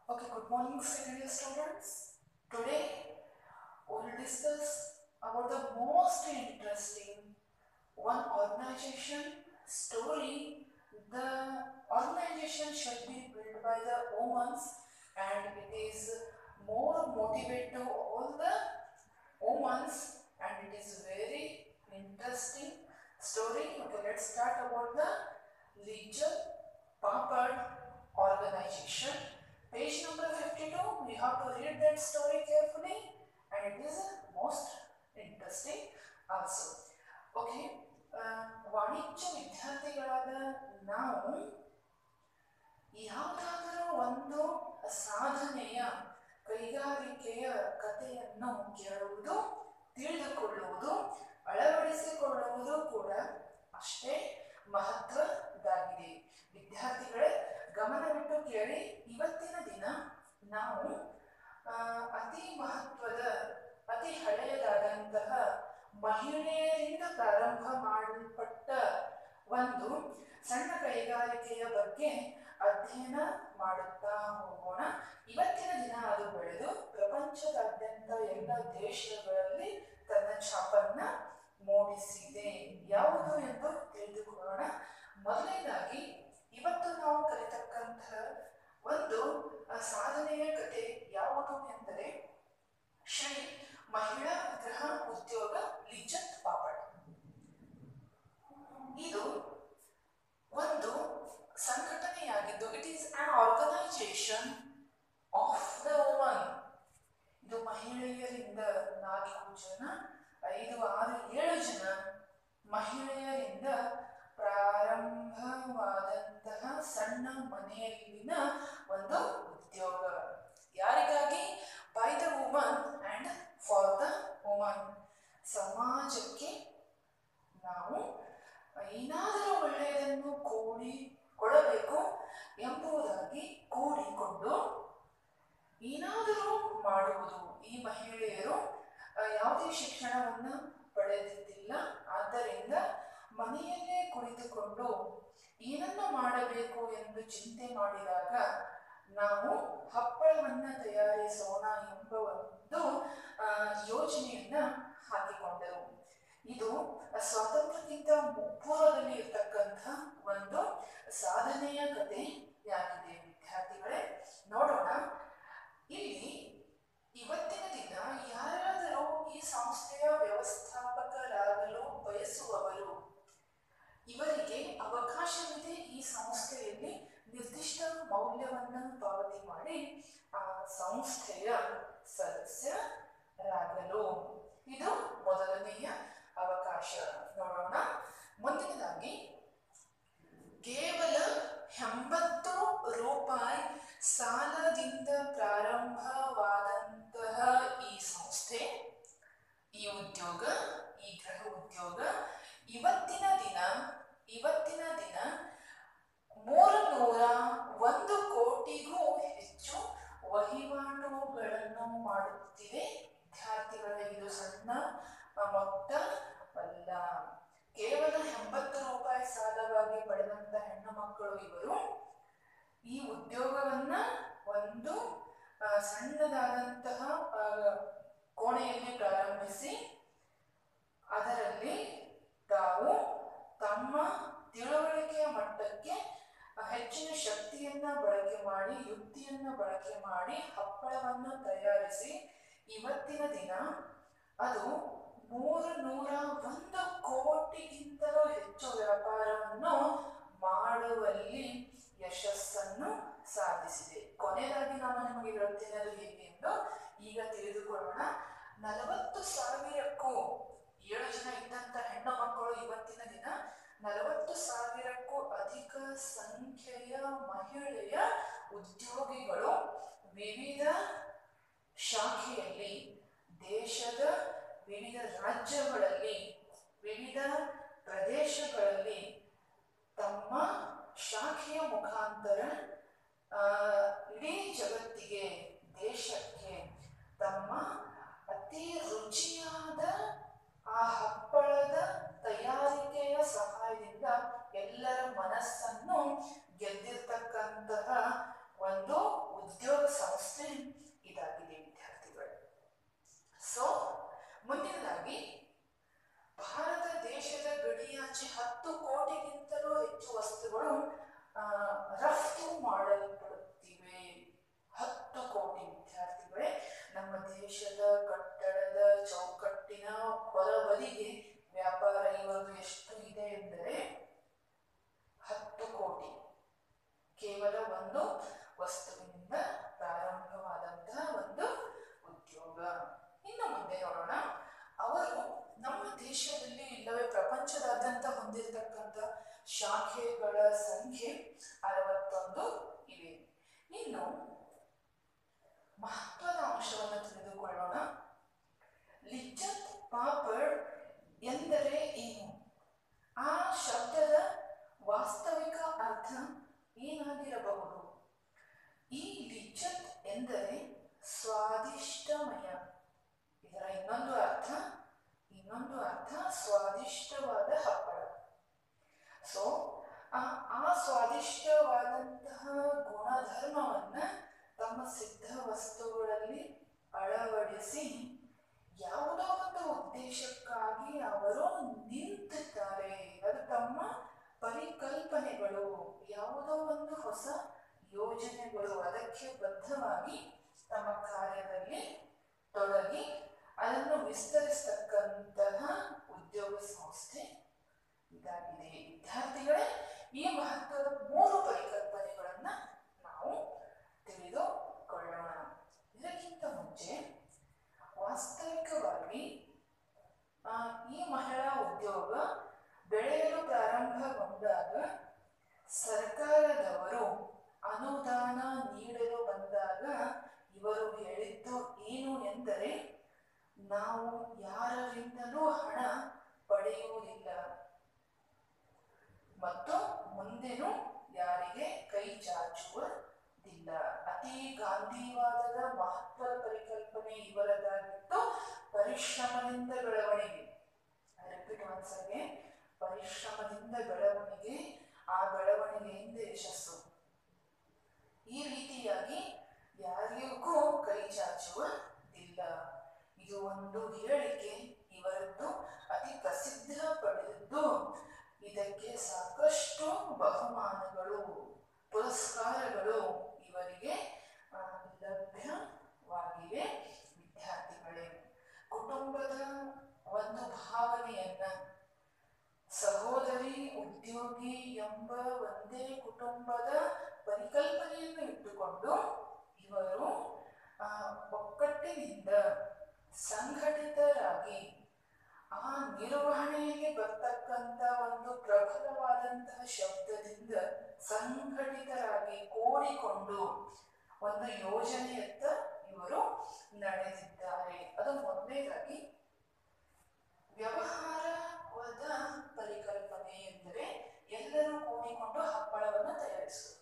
Okay, good morning, second year students. Today we will discuss about the most interesting one organization story. The organization should be built by the women and it is more motivate to all the women and it is very interesting story. Okay, let's start about the Legion Papad organization. Page number 52, we have to read that story carefully and it is most interesting also. Okay, uh, ವಾಣಿಜ್ಯ ವಿದ್ಯಾರ್ಥಿಗಳಾದ ನಾವು ಯಾವುದಾದರೂ ಒಂದು ಸಾಧನೆಯ ಕೈಗಾರಿಕೆಯ ಕಥೆಯನ್ನು ಕೇಳುವುದು ತಿಳಿದುಕೊಳ್ಳುವುದು ಅಳವಡಿಸಿಕೊಳ್ಳುವುದು ಕೂಡ ಅಷ್ಟೇ ಮಹತ್ವದಾಗಿದೆ ವಿದ್ಯಾರ್ಥಿಗಳೇ ಗಮನವಿಟ್ಟು ಕೇಳಿ ಇವತ್ತಿನ ದಿನ ನಾವು ಆ, ಅತಿ ಮಹತ್ವದ ಅತಿ ಹಳೆಯದಾದಂತಹ ಮಹಿಳೆಯರಿಂದ ಪ್ರಾರಂಭ ಮಾಡಲ್ಪಟ್ಟ ಒಂದು ಸಣ್ಣ ಕೈಗಾರಿಕೆಯ ಬಗ್ಗೆ ಅಧ್ಯಯನ ಮಾಡುತ್ತಾ ಹೋಗೋಣ ಇವತ್ತಿನ ದಿನ ಅದು ಬೆಳೆದು ಪ್ರಪಂಚದಾದ್ಯಂತ ಎಲ್ಲ ದೇಶಗಳಲ್ಲಿ ತನ್ನ ಛಾಪನ್ನ ಮೂಡಿಸಿದೆ ಯಾವುದು ಎಂದು ತಿಳಿದುಕೊಳ್ಳೋಣ ಮೊದಲನೇದಾಗಿ ಇವತ್ತು ನಾವು ಕಲಿತಕ್ಕಂತಹ ಒಂದು ಆ, ಸಾಧನೆಯ ಕತೆ ಯಾವುದು ಎಂದರೆ ಶ್ರೀ ಮಹಿಳಾ ಗೃಹ ಉದ್ಯೋಗ ಲಿಜ್ಜತ್ ಪಾಪಡ್ ಇದು ಒಂದು ಸಂಘಟನೆಯಾಗಿದ್ದು it is an organisation of the woman ಇದು ಮಹಿಳೆಯರಿಂದ ನಾಲ್ಕು ಜನ ಐದು ಆರು ಏಳು ಜನ ಮಹಿಳೆಯರಿಂದ ಪ್ರಾರಂಭವಾದಂತಹ ಸಣ್ಣ ಮನೆಯಲ್ಲಿನ ಒಂದು ಉದ್ಯೋಗ ಯಾರಿಗಾಗಿ by the woman and for the woman ಸಮಾಜಕ್ಕೆ ನಾವು ಏನಾದರೂ ಒಳ್ಳೆಯದನ್ನು ಕೂಡಿ ಕೊಡಬೇಕು ಎಂಬುದಾಗಿ ಕೂಡಿಕೊಂಡು ಏನಾದರೂ ಮಾಡುವುದು ಈ ಮಹಿಳೆಯರು ಆ, ಯಾವುದೇ ಶಿಕ್ಷಣವನ್ನು ಪಡೆದಿದ್ದಿಲ್ಲ ಆದ್ದರಿಂದ ಮನೆಯಲ್ಲೇ ಕುಳಿತುಕೊಂಡು ಏನನ್ನು ಮಾಡಬೇಕು ಎಂದು ಚಿಂತೆ ಮಾಡಿದಾಗ ನಾವು ಹಪ್ಪಳವನ್ನು ತಯಾರಿಸೋಣ ಎಂಬ ಒಂದು ಆ, ಯೋಜನೆಯನ್ನ ಹಾಕಿಕೊಂಡರು ಇದು ಸ್ವಾತಂತ್ರ್ಯಕ್ಕಿಂತ ಪೂರ್ವದಲ್ಲಿ ಇರ್ತಕ್ಕಂಥ ಒಂದು ಸಾಧನೆಯ ಕಥೆಯಾಗಿದೆ ವಿದ್ಯಾರ್ಥಿಗಳೇ ನೋಡೋಣ ಇಲ್ಲಿ ಇವತ್ತಿನ ದಿನ ಯಾರಾದರೂ ಈ ಸಂಸ್ಥೆಯ ವ್ಯವಸ್ಥಾಪಕರಾಗಲು ಬಯಸುವವರು ಇವರಿಗೆ ಅವಕಾಶವಿದೆ ಈ ಸಂಸ್ಥೆಯಲ್ಲಿ ನಿರ್ದಿಷ್ಟ ಮೌಲ್ಯವನ್ನು ಪಾವತಿ ಮಾಡಿ ಆ ಸಂಸ್ಥೆಯ ಸದಸ್ಯರಾಗಲು ಇದು ಮೊದಲನೆಯ ಅವಕಾಶ ನೋಡೋಣ ಮುಂದಿನದಾಗಿ ಕೇವಲ ಎಂಬತ್ತು ರೂಪಾಯಿ ಸಾಲದಿಂದ ಪ್ರಾರಂಭವಾದಂತಹ ಈ ಸಂಸ್ಥೆ ಈ ಉದ್ಯೋಗ ಈ ಗೃಹ ಉದ್ಯೋಗ ಇವತ್ತಿನ ದಿನ ಇವತ್ತಿನ ದಿನ ಮೂರು ನೂರ ಒಂದು ಕೋಟಿಗೂ ಹೆಚ್ಚು ವಹಿವಾಟುಗಳನ್ನು ಮಾಡುತ್ತಿದೆ ವಿದ್ಯಾರ್ಥಿಗಳ ಇದು ಸಣ್ಣ ಮೊತ್ತವಲ್ಲ ಕೇವಲ ಎಂಬತ್ತು ರೂಪಾಯಿ ಸಾಲವಾಗಿ ಪಡೆದಂತ ಹೆಣ್ಣು ಮಕ್ಕಳು ಇವರು ಈ ಉದ್ಯೋಗವನ್ನ ಒಂದು ಆ, ಸಣ್ಣದಾದಂತಹ ಆ, ಕೋಣೆಯಲ್ಲಿ ಪ್ರಾರಂಭಿಸಿ ಅದರಲ್ಲಿ ತಾವು ತಮ್ಮ ತಿಳುವಳಿಕೆಯ ಮಟ್ಟಕ್ಕೆ ಆ, ಹೆಚ್ಚಿನ ಶಕ್ತಿಯನ್ನ ಬಳಕೆ ಮಾಡಿ ಯುಕ್ತಿಯನ್ನ ಬಳಕೆ ಮಾಡಿ ಹಪ್ಪಳವನ್ನು ತಯಾರಿಸಿ ಇವತ್ತಿನ ದಿನ ಅದು ಮೂರು ನೂರ ಒಂದು ಕೋಟಿಗಿಂತಲೂ ಹೆಚ್ಚು ವ್ಯಾಪಾರವನ್ನು ಮಾಡುವಲ್ಲಿ ಯಶಸ್ಸನ್ನು ಸಾಧಿಸಿದೆ ಕೊನೆಯದಾಗಿ ನಾನು ನಿಮಗೆ ಹೇಳುತ್ತೇನೆ ಹೇಗೆ ಎಂದು ಈಗ ತಿಳಿದುಕೊಳ್ಳೋಣ ನಲವತ್ತು ಸಾವಿರಕ್ಕೂ ಏಳು ಜನ ಇದ್ದಂತ ಹೆಣ್ಣು ಮಕ್ಕಳು ಇವತ್ತಿನ ದಿನ ನಲವತ್ತು ಸಾವಿರಕ್ಕೂ ಅಧಿಕ ಸಂಖ್ಯೆಯ ಮಹಿಳೆಯ ಉದ್ಯೋಗಿಗಳು ವಿವಿಧ ಶಾಖೆಯಲ್ಲಿ ದೇಶದ ವಿವಿಧ ರಾಜ್ಯಗಳಲ್ಲಿ ವಿವಿಧ ಪ್ರದೇಶಗಳಲ್ಲಿ ತಮ್ಮ ಶಾಖೆಯ ಮುಖಾಂತರ ಆ, ಇಡೀ ಜಗತ್ತಿಗೆ ದೇಶಕ್ಕೆ ತಮ್ಮ ಅತಿ ರುಚಿಯಾದ ಆ ಹಪ್ಪಳದ ತಯಾರಿಕೆಯ ಸಹಾಯದಿಂದ ಎಲ್ಲರ ಮನಸ್ಸನ್ನು ಗೆದ್ದಿರ್ತಕ್ಕಂತಹ ಒಂದು ಉದ್ಯೋಗ ಹೊಂದಿರತಕ್ಕಂಥ ಶಾಖೆಗಳ ಸಂಖ್ಯೆ ಅರವತ್ತೊಂದು ಇವೆ ಇನ್ನು ಮಹತ್ವದ ಅಂಶವನ್ನು ತಿಳಿದುಕೊಳ್ಳೋಣ ಲಿಜ್ಜತ್ ಪಾಪಡ್ ಎಂದರೆ ಏನು ಆ ಶಬ್ದದ ವಾಸ್ತವಿಕ ಅರ್ಥ ಏನಾಗಿರಬಹುದು ಈ ಲಿಜ್ಜತ್ ಎಂದರೆ ಸ್ವಾದಿಷ್ಟಮಯ ಇದರ ಇನ್ನೊಂದು ಅರ್ಥ ಇನ್ನೊಂದು ಅರ್ಥ ಸ್ವಾದಿಷ್ಟವಾದ ಹಪ್ಪಳ ಸೊ ಆ ಸ್ವಾದಿಷ್ಟವಾದಂತಹ ಗುಣಧರ್ಮವನ್ನ ತಮ್ಮ ಸಿದ್ಧ ವಸ್ತುಗಳಲ್ಲಿ ಅಳವಡಿಸಿ ಯಾವುದೋ ಒಂದು ಉದ್ದೇಶಕ್ಕಾಗಿ ಅವರು ನಿಂತಿದ್ದಾರೆ ಅದು ತಮ್ಮ ಪರಿಕಲ್ಪನೆಗಳು ಯಾವುದೋ ಒಂದು ಹೊಸ ಯೋಜನೆಗಳು ಅದಕ್ಕೆ ಬದ್ಧವಾಗಿ ತಮ್ಮ ಕಾರ್ಯದಲ್ಲಿ ತೊಡಗಿ ಅದನ್ನು ವಿಸ್ತರಿಸತಕ್ಕಂತಹ ಉದ್ಯೋಗ ಸಂಸ್ಥೆ ಇದಾಗಿದೆ ವಿದ್ಯಾರ್ಥಿಗಳೇ ಈ ಮಹತ್ವದ ಮೂರು ಪರಿಕಲ್ಪನೆಗಳನ್ನ ನಾವು ತಿಳಿದುಕೊಳ್ಳೋಣ ಇದಕ್ಕಿಂತ ಮುಂಚೆ ವಾಸ್ತವಿಕವಾಗಿ ಆ, ಈ ಮಹಿಳಾ ಉದ್ಯೋಗ ಬೆಳೆಯಲು ಪ್ರಾರಂಭಗೊಂಡಾಗ ಸರ್ಕಾರದವರು ಅನುದಾನ ನೀಡಲು ಬಂದಾಗ ಇವರು ಹೇಳಿದ್ದು ಏನು ಎಂದರೆ ನಾವು ಯಾರರಿಂದಲೂ ಹಣ ಪಡೆಯುವುದಿಲ್ಲ ಮತ್ತು ಮುಂದೆನೂ ಯಾರಿಗೆ ಕೈ ಚಾಚುವುದಿಲ್ಲ ಅತಿ ಗಾಂಧಿವಾದದ ಮಹತ್ವದ ಪರಿಕಲ್ಪನೆ ಇವರದಾಗಿತ್ತು ಪರಿಶ್ರಮದಿಂದ ಬೆಳವಣಿಗೆ ರಿಪೀಟ್ ಒನ್ಸ್ ಅಗೇನ್ ಪರಿಶ್ರಮದಿಂದ ಬೆಳವಣಿಗೆ ಆ ಬೆಳವಣಿಗೆಯಿಂದ ಯಶಸ್ಸು ಈ ರೀತಿಯಾಗಿ ಯಾರಿಗೂ ಕೈ ಚಾಚುವುದಿಲ್ಲ ಇದು ಒಂದು ಹೇಳಿಕೆ ಇವರದ್ದು ಅತಿ ಪ್ರಸಿದ್ಧ ಪಡೆದಿದ್ದು ಇದಕ್ಕೆ ಸಾಕಷ್ಟು ಬಹುಮಾನಗಳು ಪುರಸ್ಕಾರಗಳು ಇವರಿಗೆ ಆ, ಲಭ್ಯವಾಗಿವೆ ವಿದ್ಯಾರ್ಥಿಗಳೇ ಕುಟುಂಬದ ಒಂದು ಭಾವನೆಯನ್ನ ಸಹೋದರಿ ಉದ್ಯೋಗಿ ಎಂಬ ಒಂದೇ ಕುಟುಂಬದ ಪರಿಕಲ್ಪನೆಯನ್ನು ಇಟ್ಟುಕೊಂಡು ಇವರು ಆ, ಒಕ್ಕಟ್ಟಿನಿಂದ ಸಂಘಟಿತರಾಗಿ ಆ ನಿರ್ವಹಣೆಯಲ್ಲಿ ಬರ್ತಕ್ಕಂಥ ಒಂದು ಪ್ರಬಲವಾದಂತಹ ಶಬ್ದದಿಂದ ಸಂಘಟಿತರಾಗಿ ಕೂಡಿಕೊಂಡು ಒಂದು ಯೋಜನೆಯತ್ತ ಇವರು ನಡೆದಿದ್ದಾರೆ ಅದು ಮೊದಲನೇದಾಗಿ ವ್ಯವಹಾರವಾದ ಪರಿಕಲ್ಪನೆ ಎಂದರೆ ಎಲ್ಲರೂ ಕೂಡಿಕೊಂಡು ಹಪ್ಪಳವನ್ನು ತಯಾರಿಸುವುದು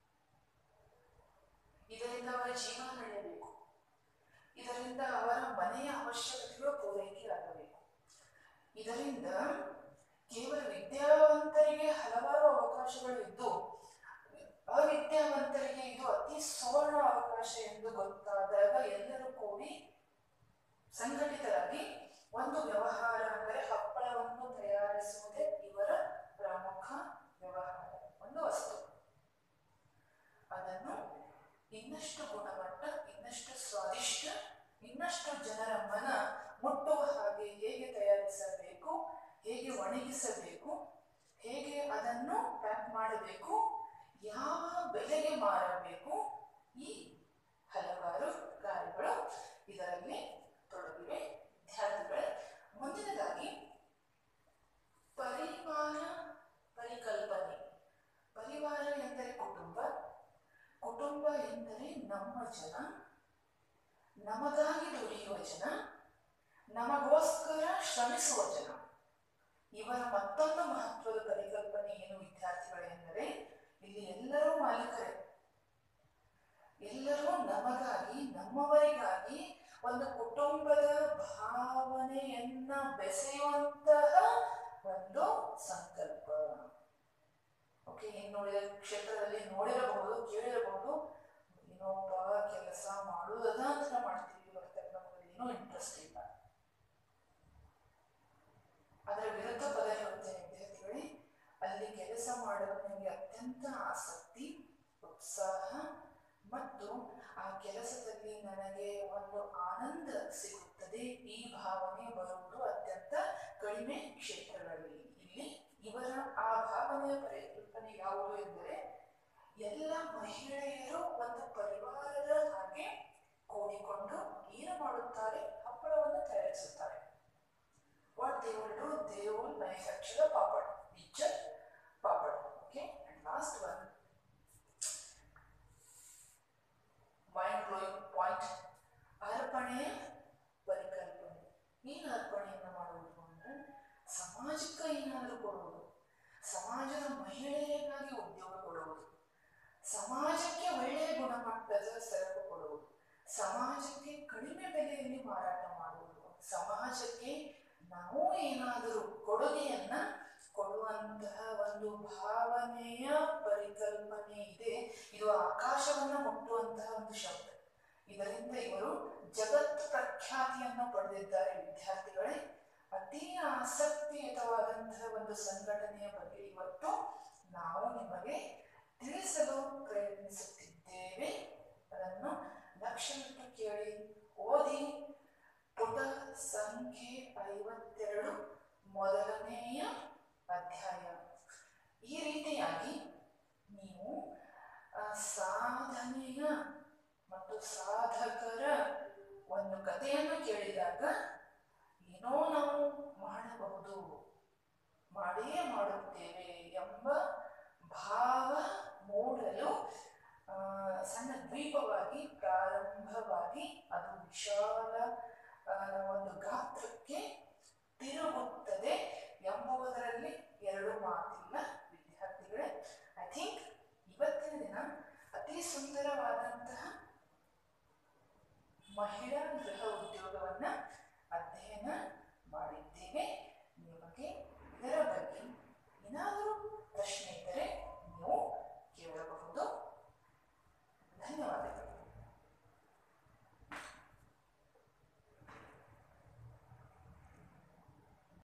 ಇದರಿಂದ ಅವರ ಜೀವನ ನಡೆಯಬೇಕು ಇದರಿಂದ ಅವರ ಮನೆಯ ಅವಶ್ಯಕತೆಗಳು ಪೂರೈಕೆ ಆಗಬೇಕು ಇದರಿಂದ ಕೇವಲ ವಿದ್ಯಾವಂತರಿಗೆ ಹಲವಾರು ಅವಕಾಶಗಳು ಇದ್ದು ಅವಿದ್ಯಾವಂತರಿಗೆ ಇದು ಅತಿ ಸುವರ್ಣ ಅವಕಾಶ ಎಂದು ಗೊತ್ತಾದಾಗ ಎಲ್ಲರೂ ಕೂಡಿ ಸಂಘಟಿತರಾಗಿ ಒಂದು ವ್ಯವಹಾರ ಅಂದರೆ ಹಪ್ಪಳವನ್ನು ತಯಾರಿಸುವುದೇ ಇವರ ಪ್ರಮುಖ ವ್ಯವಹಾರ ಒಂದು ವಸ್ತು ಅದನ್ನು ಇನ್ನಷ್ಟು ಗುಣಮಟ್ಟ ಇನ್ನಷ್ಟು ಸ್ವಾದಿಷ್ಟ ಇನ್ನಷ್ಟು ಜನರ ಮನ ಮುಟ್ಟುವ ಹಾಗೆ ಹೇಗೆ ತಯಾರಿಸಬೇಕು ಹೇಗೆ ಒಣಗಿಸಬೇಕು ಹೇಗೆ ಅದನ್ನು ಪ್ಯಾಕ್ ಮಾಡಬೇಕು ಯಾವ ಬೆಲೆಗೆ ಮಾರಬೇಕು ಈ ಹಲವಾರು ಕಾರ್ಯಗಳು ಇದರಲ್ಲಿ ತೊಡಗಿವೆ ವಿದ್ಯಾರ್ಥಿಗಳೇ ಮುಂದಿನದಾಗಿ ಪರಿವಾರ ಪರಿಕಲ್ಪನೆ ಪರಿವಾರ ಎಂದರೆ ಕುಟುಂಬ ಕುಟುಂಬ ಎಂದರೆ ನಮ್ಮ ಜನ ನಮಗಾಗಿ ದುಡಿಯುವ ಜನ ನಮಗೋಸ್ಕರ ಶ್ರಮಿಸುವ ಜನ ಇವರ ಮತ್ತೊಂದು ಮಹತ್ವದ ಪರಿಕಲ್ಪನೆ ಏನು ವಿದ್ಯಾರ್ಥಿಗಳೆಂದರೆ ಇಲ್ಲಿ ಎಲ್ಲರೂ ಮಾಲೀಕರೇ ಎಲ್ಲರೂ ನಮಗಾಗಿ ನಮ್ಮವರಿಗಾಗಿ ಒಂದು ಕುಟುಂಬದ ಭಾವನೆಯನ್ನ ಬೆಸೆಯುವಂತಹ ಒಂದು ಸಂಕಲ್ಪ ಓಕೆ ಇನ್ನು ನೋಡಿದ ಕ್ಷೇತ್ರದಲ್ಲಿ ನೋಡಿರಬಹುದು ಕೇಳಿರಬಹುದು ಏನೋಪ್ಪ ಕೆಲಸ ಮಾಡುವುದದ ಅಂತ ಮಾಡ್ತೀವಿ ಹೊರತಾಗಿ ನಮಗೆ ಏನೂ ಇಂಟ್ರೆಸ್ಟ್ ಇಲ್ಲ ಅದರ ವಿರುದ್ಧ ಪದ ಹೇಳುತ್ತೇನೆ ವಿದ್ಯಾರ್ಥಿಗಳೇ ಅಲ್ಲಿ ಕೆಲಸ ಮಾಡಲು ನಿಮಗೆ ಅತ್ಯಂತ ಆಸಕ್ತಿ ಉತ್ಸಾಹ ಮತ್ತು ಆ ಕೆಲಸದಲ್ಲಿ ನನಗೆ ಒಂದು ಆನಂದ ಸಿಗುತ್ತದೆ ಈ ಭಾವನೆ ಬರುವುದು ಅತ್ಯಂತ ಕಡಿಮೆ ಕ್ಷೇತ್ರಗಳಲ್ಲಿ ಇಲ್ಲಿ ಇವರ ಆ ಭಾವನೆಯ ಪರಿಕಲ್ಪನೆ ಯಾವುದು ಎಂದರೆ ಎಲ್ಲ ಮಹಿಳೆಯರು ಒಂದು ಪರಿವಾರದ ಹಾಗೆ ಕೂಡಿಕೊಂಡು ಏನು ಮಾಡುತ್ತಾರೆ ಹಪ್ಪಳವನ್ನು ತಯಾರಿಸುತ್ತಾರೆ what they will do they will manufacture papad teacher papad okay and last one mind blowing point ಅರ್ಪಣೆಯ ಪರಿಕಲ್ಪನೆ ಏನು ಅರ್ಪಣೆಯನ್ನು ಮಾಡುವುದು ಅಂದರೆ ಸಮಾಜಕ್ಕೆ ಏನಾದರೂ ಕೊಡುವುದು ಸಮಾಜದ ಮಹಿಳೆಯರಿಗಾಗಿ ಉದ್ಯೋಗ ಕೊಡುವುದು ಸಮಾಜಕ್ಕೆ ಒಳ್ಳೆಯ ಗುಣಮಟ್ಟದ ಸರಕು ಕೊಡುವುದು ಸಮಾಜಕ್ಕೆ ಕಡಿಮೆ ಬೆಲೆಯಲ್ಲಿ ಮಾರಾಟ ಮಾಡುವುದು ಸಮಾಜಕ್ಕೆ ನಾವು ಏನಾದರೂ ಕೊಡುಗೆಯನ್ನ ಕೊಡುವಂತಹ ಒಂದು ಭಾವನೆಯ ಪರಿಕಲ್ಪನೆ ಇದೆ ಇದು ಆಕಾಶವನ್ನ ಮುಟ್ಟುವಂತಹ ಒಂದು ಶಬ್ದ ಇದರಿಂದ ಇವರು ಜಗತ್ ಪ್ರಖ್ಯಾತಿಯನ್ನು ಪಡೆದಿದ್ದಾರೆ ವಿದ್ಯಾರ್ಥಿಗಳೇ ಅತಿ ಆಸಕ್ತಿಯುತವಾದಂತಹ ಒಂದು ಸಂಘಟನೆಯ ಬಗ್ಗೆ ಇವತ್ತು ನಾವು ನಿಮಗೆ ತಿಳಿಸಲು ಪ್ರಯತ್ನಿಸುತ್ತಿದ್ದೇವೆ ಅದನ್ನು ಲಕ್ಷ್ಯವಿಟ್ಟು ಕೇಳಿ ಓದಿ ಪುಟ ಸಂಖ್ಯೆ ಐವತ್ತೆರಡು ಮೊದಲನೆಯ ಅಧ್ಯಾಯ ಈ ರೀತಿಯಾಗಿ ನೀವು ಆ, ಸಾಧನೆಯ ಮತ್ತು ಸಾಧಕರ ಒಂದು ಕಥೆಯನ್ನು ಕೇಳಿದಾಗ ಏನೋ ನಾವು ಮಾಡಬಹುದು ಮಾಡೇ ಮಾಡುತ್ತೇವೆ ಎಂಬ ಭಾವ ಮೂಡಲು ಆ, ಸಣ್ಣ ದ್ವೀಪವಾಗಿ ಪ್ರಾರಂಭವಾಗಿ ಅದು ವಿಶಾಲ ಆ, ಒಂದು ಗಾತ್ರಕ್ಕೆ ತಿರುಗುತ್ತದೆ ಎಂಬುದರಲ್ಲಿ ಎರಡು ಮಾತಿಲ್ಲ ವಿದ್ಯಾರ್ಥಿಗಳೇ ಐ ಥಿಂಕ್ ಇವತ್ತಿನ ದಿನ ಅತಿ ಸುಂದರವಾದಂತಹ ಮಹಿಳಾ ಗೃಹ ಉದ್ಯೋಗವನ್ನ ಅಧ್ಯಯನ ಮಾಡಿದ್ದೇವೆ ನಿಮಗೆ ಇದರ ಬಗ್ಗೆ ಏನಾದರೂ ಪ್ರಶ್ನೆ